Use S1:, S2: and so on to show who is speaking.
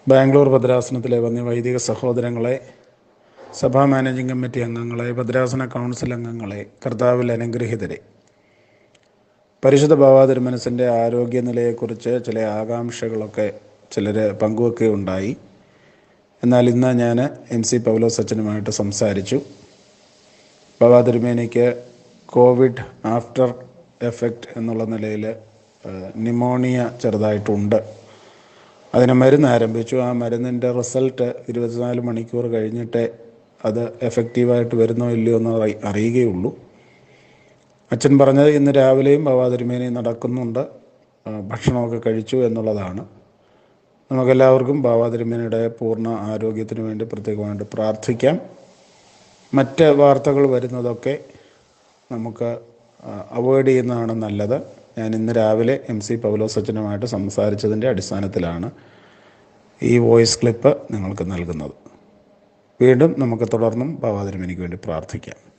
S1: ബാംഗ്ലൂർ ഭദ്രാസനത്തിലെ വന്യ വൈദിക സഹോദരങ്ങളെ സഭാ മാനേജിംഗ് കമ്മിറ്റി അംഗങ്ങളെ ഭദ്രാസന കൗൺസിൽ അംഗങ്ങളെ കർത്താവിൽ അനുഗ്രഹീതരെ പരിശുദ്ധ ബാബാ തിരുമനസിൻ്റെ ആരോഗ്യനിലയെക്കുറിച്ച് ചില ആകാംക്ഷകളൊക്കെ ചിലർ പങ്കുവെക്കുകയുണ്ടായി എന്നാൽ ഇന്ന് ഞാൻ എം സി പൗലോസ് അച്ഛനുമായിട്ട് സംസാരിച്ചു ബാബാ തിരുമേനിക്ക് കോവിഡ് ആഫ്റ്റർ എഫക്റ്റ് എന്നുള്ള നിലയിൽ ന്യൂമോണിയ ചെറുതായിട്ടുണ്ട് അതിന് മരുന്ന് ആരംഭിച്ചു ആ മരുന്നിൻ്റെ റിസൾട്ട് ഇരുപത്തിനാല് മണിക്കൂർ കഴിഞ്ഞിട്ടേ അത് എഫക്റ്റീവായിട്ട് വരുന്നോ ഇല്ലയോ എന്ന് അറി അറിയുകയുള്ളൂ അച്ഛൻ പറഞ്ഞത് ഇന്ന് രാവിലെയും ബാബാ തിരുമേനി നടക്കുന്നുണ്ട് ആ, ഭക്ഷണമൊക്കെ കഴിച്ചു എന്നുള്ളതാണ് നമുക്കെല്ലാവർക്കും ബാബാ തിരുമേനിയുടെ പൂർണ്ണ ആരോഗ്യത്തിന് വേണ്ടി പ്രത്യേകമായിട്ട് പ്രാർത്ഥിക്കാം മറ്റ് വാർത്തകൾ വരുന്നതൊക്കെ നമുക്ക് അവോയ്ഡ് ചെയ്യുന്നതാണ് നല്ലത് ഞാൻ ഇന്ന് രാവിലെ എം സി പൗലോസ് അച്ഛനുമായിട്ട് സംസാരിച്ചതിൻ്റെ അടിസ്ഥാനത്തിലാണ് ഈ വോയിസ് ക്ലിപ്പ് നിങ്ങൾക്ക് നൽകുന്നത് വീണ്ടും നമുക്ക് തുടർന്നും ബാബാ തിരുമേനിക്ക് വേണ്ടി പ്രാർത്ഥിക്കാം